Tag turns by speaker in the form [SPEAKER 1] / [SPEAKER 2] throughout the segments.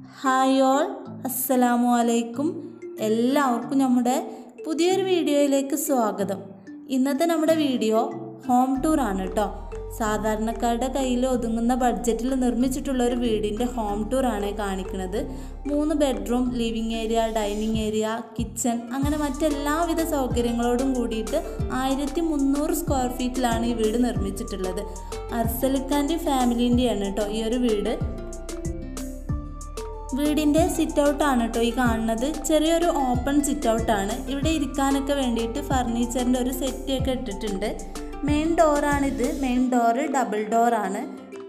[SPEAKER 1] hi all അസ്സലാമു അലൈക്കും എല്ലാവർക്കും നമ്മുടെ പുതിയൊരു വീഡിയോയിലേക്ക് സ്വാഗതം ഇന്നത്തെ നമ്മുടെ വീഡിയോ ഹോം ടൂർ ആണ് കേട്ടോ സാധാരണക്കാരുടെ കയ്യിൽ ഒതുങ്ങുന്ന ബഡ്ജറ്റിൽ നിർമ്മിച്ചിട്ടുള്ള ഒരു വീടിൻ്റെ ഹോം ടൂർ ആണ് കാണിക്കുന്നത് മൂന്ന് bedroom living area dining area kitchen അങ്ങനെ മറ്റെല്ലാവിധ സൗകര്യങ്ങളോടും കൂടിയിട്ട് ആയിരത്തി മുന്നൂറ് സ്ക്വയർ ഫീറ്റിലാണ് ഈ വീട് നിർമ്മിച്ചിട്ടുള്ളത് അർസലിക്കാൻ്റെ ഫാമിലീൻ്റെയാണ് കേട്ടോ ഈ ഒരു വീട് വീടിൻ്റെ സിറ്റ് ഔട്ടാണ് കേട്ടോ ഈ കാണുന്നത് ചെറിയൊരു ഓപ്പൺ സിറ്റ് ഔട്ടാണ് ഇവിടെ ഇരിക്കാനൊക്കെ വേണ്ടിയിട്ട് ഫർണിച്ചറിൻ്റെ ഒരു സെറ്റ് ഒക്കെ ഇട്ടിട്ടുണ്ട് മെയിൻ ഡോറാണിത് മെയിൻ ഡോറ് ഡബിൾ ഡോറാണ്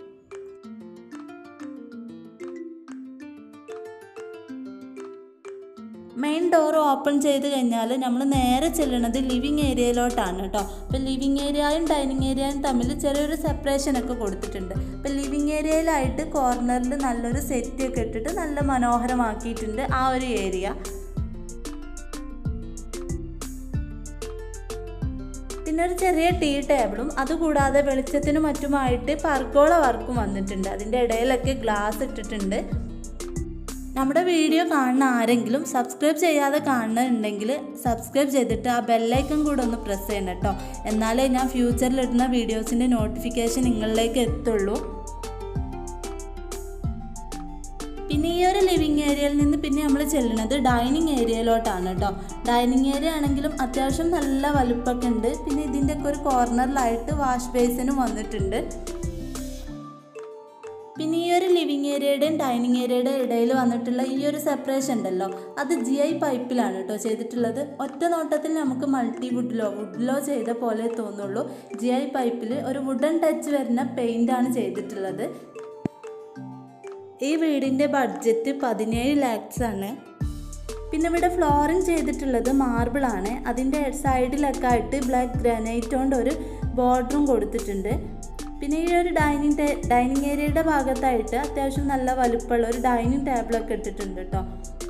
[SPEAKER 1] മെയിൻ ഡോർ ഓപ്പൺ ചെയ്ത് കഴിഞ്ഞാൽ നമ്മൾ നേരെ ചെല്ലുന്നത് ലിവിങ് ഏരിയയിലോട്ടാണ് കേട്ടോ അപ്പോൾ ലിവിങ് ഏരിയയും ഡൈനിങ് ഏരിയയും തമ്മിൽ ചെറിയൊരു സെപ്പറേഷൻ ഒക്കെ കൊടുത്തിട്ടുണ്ട് അപ്പോൾ ലിവിങ് ഏരിയയിലായിട്ട് കോർണറിൽ നല്ലൊരു സെറ്റ് ഒക്കെ ഇട്ടിട്ട് നല്ല മനോഹരമാക്കിയിട്ടുണ്ട് ആ ഒരു ഏരിയ പിന്നെ ഒരു ചെറിയ ടീ ടേബിളും അതുകൂടാതെ വെളിച്ചത്തിനും മറ്റുമായിട്ട് പർഗോള വർക്കും വന്നിട്ടുണ്ട് അതിൻ്റെ ഇടയിലൊക്കെ ഗ്ലാസ് ഇട്ടിട്ടുണ്ട് നമ്മുടെ വീഡിയോ കാണുന്ന ആരെങ്കിലും സബ്സ്ക്രൈബ് ചെയ്യാതെ കാണുന്നുണ്ടെങ്കിൽ സബ്സ്ക്രൈബ് ചെയ്തിട്ട് ആ ബെല്ലൈക്കൺ കൂടെ ഒന്ന് പ്രസ് ചെയ്യണം കേട്ടോ എന്നാലേ ഞാൻ ഫ്യൂച്ചറിൽ ഇടുന്ന വീഡിയോസിൻ്റെ നോട്ടിഫിക്കേഷൻ നിങ്ങളിലേക്ക് എത്തുള്ളൂ പിന്നെ ഈ ഒരു ലിവിങ് ഏരിയയിൽ നിന്ന് പിന്നെ നമ്മൾ ചെല്ലുന്നത് ഡൈനിങ് ഏരിയയിലോട്ടാണ് കേട്ടോ ഡൈനിങ് ഏരിയ ആണെങ്കിലും അത്യാവശ്യം നല്ല വലുപ്പമൊക്കെ ഉണ്ട് പിന്നെ ഇതിൻ്റെയൊക്കെ ഒരു കോർണറിലായിട്ട് വാഷ് ബേസിനും വന്നിട്ടുണ്ട് പിന്നെ ഈ ഒരു ലിവിങ് ഏരിയയുടെയും ഡൈനിങ് ഏരിയയുടെ ഇടയിൽ വന്നിട്ടുള്ള ഈ ഒരു സെപ്പറേഷൻ ഉണ്ടല്ലോ അത് ജി ഐ പൈപ്പിലാണ് കേട്ടോ ചെയ്തിട്ടുള്ളത് ഒറ്റ നോട്ടത്തിൽ നമുക്ക് മൾട്ടി വുഡിലോ വുഡിലോ ചെയ്ത പോലെ തോന്നുള്ളൂ ജി ഐ പൈപ്പിൽ ഒരു വുഡൻ ടച്ച് വരുന്ന പെയിൻ്റാണ് ചെയ്തിട്ടുള്ളത് ഈ വീടിൻ്റെ ബഡ്ജറ്റ് പതിനേഴ് ലാക്സ് ആണ് പിന്നെ ഇവിടെ ഫ്ലോറിങ് ചെയ്തിട്ടുള്ളത് മാർബിളാണ് അതിൻ്റെ സൈഡിലൊക്കെ ആയിട്ട് ബ്ലാക്ക് ഗ്രാനൈറ്റ് കൊണ്ട് ഒരു ബോർഡറും കൊടുത്തിട്ടുണ്ട് പിന്നെ ഈ ഒരു ഡൈനിങ് ടേ ഡൈനിങ് ഏരിയയുടെ ഭാഗത്തായിട്ട് അത്യാവശ്യം നല്ല വലുപ്പമുള്ള ഒരു ഡൈനിങ് ടേബിളൊക്കെ ഇട്ടിട്ടുണ്ട് കേട്ടോ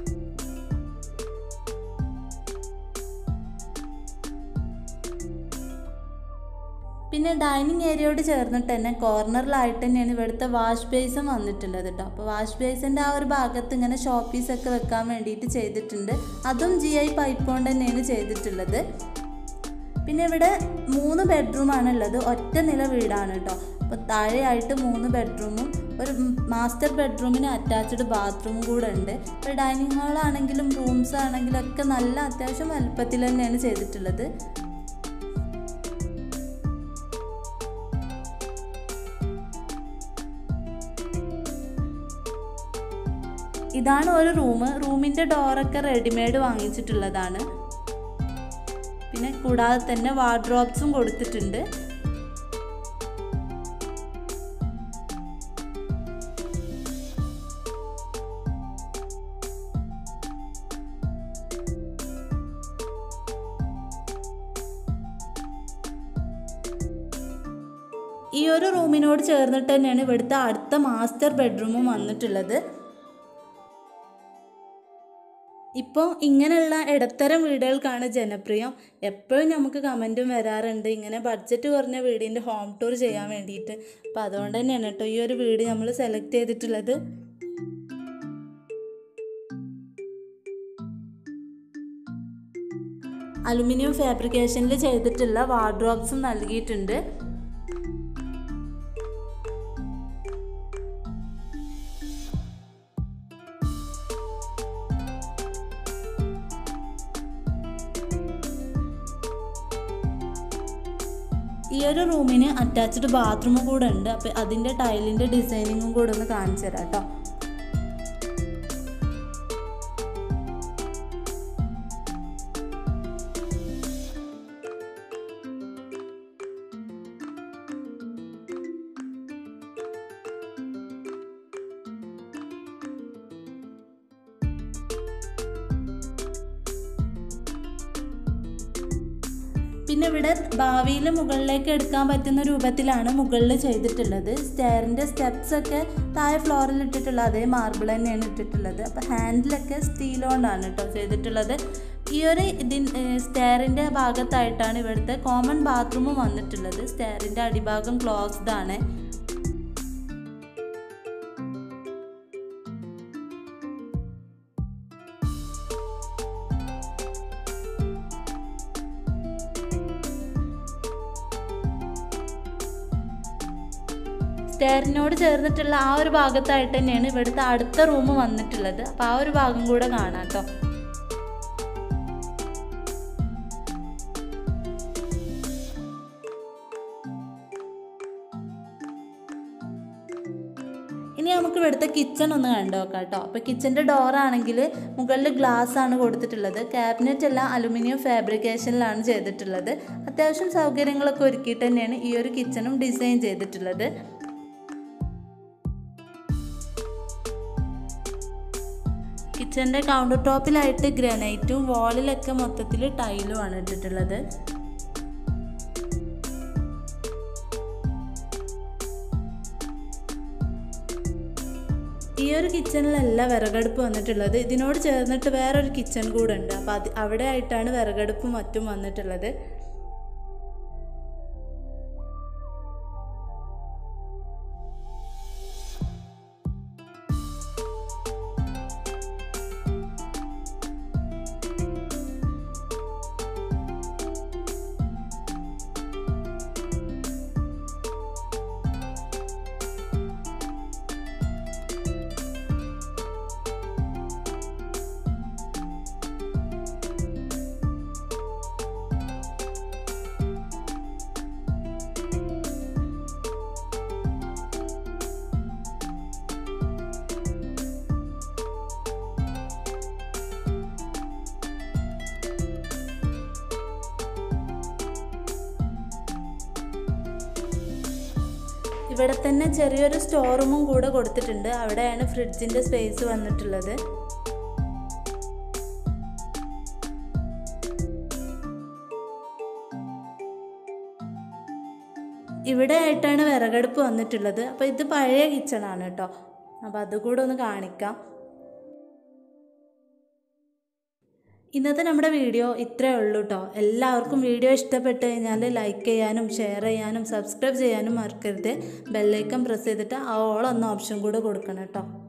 [SPEAKER 1] പിന്നെ ഡൈനിങ് ഏരിയയോട് ചേർന്നിട്ട് തന്നെ കോർണറിലായിട്ട് തന്നെയാണ് ഇവിടുത്തെ വാഷ് ബേസും വന്നിട്ടുള്ളത് കേട്ടോ അപ്പോൾ വാഷ് ബേസിൻ്റെ ആ ഒരു ഭാഗത്ത് ഇങ്ങനെ ഷോപ്പീസൊക്കെ വെക്കാൻ വേണ്ടിയിട്ട് ചെയ്തിട്ടുണ്ട് അതും ജി ഐ പൈപ്പ് കൊണ്ട് തന്നെയാണ് ചെയ്തിട്ടുള്ളത് പിന്നെ ഇവിടെ മൂന്ന് ബെഡ്റൂമാണ് ഉള്ളത് ഒറ്റ നില വീടാണ് കേട്ടോ അപ്പോൾ താഴെയായിട്ട് മൂന്ന് ബെഡ്റൂമും ഒരു മാസ്റ്റർ ബെഡ്റൂമിന് അറ്റാച്ച്ഡ് ബാത്റൂമും കൂടെ ഉണ്ട് ഇപ്പോൾ ഡൈനിങ് ഹാളാണെങ്കിലും റൂംസ് ആണെങ്കിലും ഒക്കെ നല്ല അത്യാവശ്യം വലുപ്പത്തിൽ തന്നെയാണ് ചെയ്തിട്ടുള്ളത് ഇതാണ് ഒരു റൂം റൂമിൻ്റെ ഡോറൊക്കെ റെഡിമെയ്ഡ് വാങ്ങിച്ചിട്ടുള്ളതാണ് പിന്നെ കൂടാതെ തന്നെ വാർഡ്രോബ്സും കൊടുത്തിട്ടുണ്ട് ഈ ഒരു റൂമിനോട് ചേർന്നിട്ട് തന്നെയാണ് ഇവിടുത്തെ അടുത്ത മാസ്റ്റർ ബെഡ്റൂമും വന്നിട്ടുള്ളത് ഇപ്പോൾ ഇങ്ങനെയുള്ള ഇടത്തരം വീടുകൾക്കാണ് ജനപ്രിയം എപ്പോഴും നമുക്ക് കമൻറ്റും വരാറുണ്ട് ഇങ്ങനെ ബഡ്ജറ്റ് കുറഞ്ഞ വീടിൻ്റെ ഹോം ടൂർ ചെയ്യാൻ വേണ്ടിയിട്ട് അപ്പോൾ അതുകൊണ്ട് തന്നെയാണ് കേട്ടോ ഈ ഒരു വീട് നമ്മൾ സെലക്ട് ചെയ്തിട്ടുള്ളത് അലുമിനിയം ഫാബ്രിക്കേഷനിൽ ചെയ്തിട്ടുള്ള വാർഡ്രോബ്സും നൽകിയിട്ടുണ്ട് ഈ ഒരു റൂമിന് അറ്റാച്ച്ഡ് ബാത്റൂം കൂടെ ഉണ്ട് അപ്പോൾ അതിൻ്റെ ടൈലിൻ്റെ ഡിസൈനിങ്ങും കൂടെ ഒന്ന് കാണിച്ചു തരാം കേട്ടോ പിന്നെ ഇവിടെ ഭാവിയിൽ മുകളിലേക്ക് എടുക്കാൻ പറ്റുന്ന രൂപത്തിലാണ് മുകളിൽ ചെയ്തിട്ടുള്ളത് സ്റ്റെയറിൻ്റെ സ്റ്റെപ്സ് ഒക്കെ താഴെ ഫ്ലോറിൽ ഇട്ടിട്ടുള്ള അതേ മാർബിൾ തന്നെയാണ് ഇട്ടിട്ടുള്ളത് അപ്പോൾ ഹാൻഡിലൊക്കെ സ്റ്റീൽ കൊണ്ടാണ് കേട്ടോ ചെയ്തിട്ടുള്ളത് ഈ ഒരു ഇതിൻ സ്റ്റെയറിൻ്റെ ഭാഗത്തായിട്ടാണ് ഇവിടുത്തെ കോമൺ ബാത്റൂമും വന്നിട്ടുള്ളത് സ്റ്റെയറിൻ്റെ അടിഭാഗം ക്ലോസ്ഡ് ആണ് സ്റ്റെയറിനോട് ചേർന്നിട്ടുള്ള ആ ഒരു ഭാഗത്തായിട്ട് തന്നെയാണ് ഇവിടുത്തെ അടുത്ത റൂം വന്നിട്ടുള്ളത് അപ്പോൾ ആ ഒരു ഭാഗം കൂടെ കാണാം കേട്ടോ ഇനി നമുക്ക് ഇവിടുത്തെ കിച്ചൺ ഒന്ന് കണ്ടു നോക്കാം കേട്ടോ അപ്പോൾ കിച്ചൻ്റെ ഡോറാണെങ്കിൽ മുകളിൽ ഗ്ലാസ് ആണ് കൊടുത്തിട്ടുള്ളത് ക്യാബിനറ്റ് എല്ലാം അലുമിനിയം ഫാബ്രിക്കേഷനിലാണ് ചെയ്തിട്ടുള്ളത് അത്യാവശ്യം സൗകര്യങ്ങളൊക്കെ ഒരുക്കിയിട്ട് തന്നെയാണ് ഈ ഒരു കിച്ചണും ഡിസൈൻ ചെയ്തിട്ടുള്ളത് കിച്ചൻ്റെ കൗണ്ടർ ടോപ്പിലായിട്ട് ഗ്രാനൈറ്റും വാളിലൊക്കെ മൊത്തത്തിൽ ടൈലുമാണ് ഇട്ടിട്ടുള്ളത് ഈ ഒരു കിച്ചണിലല്ല വിറകടുപ്പ് വന്നിട്ടുള്ളത് ഇതിനോട് ചേർന്നിട്ട് വേറൊരു കിച്ചൺ കൂടെ ഉണ്ട് അപ്പോൾ അത് അവിടെ ആയിട്ടാണ് വിറകടുപ്പും മറ്റും വന്നിട്ടുള്ളത് ഇവിടെ തന്നെ ചെറിയൊരു സ്റ്റോർ റൂമും കൂടെ കൊടുത്തിട്ടുണ്ട് അവിടെയാണ് ഫ്രിഡ്ജിൻ്റെ സ്പേസ് വന്നിട്ടുള്ളത് ഇവിടെ ആയിട്ടാണ് വിറകടുപ്പ് വന്നിട്ടുള്ളത് അപ്പോൾ ഇത് പഴയ കിച്ചണാണ് കേട്ടോ അപ്പോൾ അതുകൂടെ ഒന്ന് കാണിക്കാം ഇന്നത്തെ നമ്മുടെ വീഡിയോ ഇത്രയേ ഉള്ളൂ കേട്ടോ എല്ലാവർക്കും വീഡിയോ ഇഷ്ടപ്പെട്ട് കഴിഞ്ഞാൽ ലൈക്ക് ചെയ്യാനും ഷെയർ ചെയ്യാനും സബ്സ്ക്രൈബ് ചെയ്യാനും മറക്കരുത് ബെല്ലൈക്കൺ പ്രസ് ചെയ്തിട്ട് ആ ഓൾ എന്ന ഓപ്ഷൻ കൂടെ കൊടുക്കണം കേട്ടോ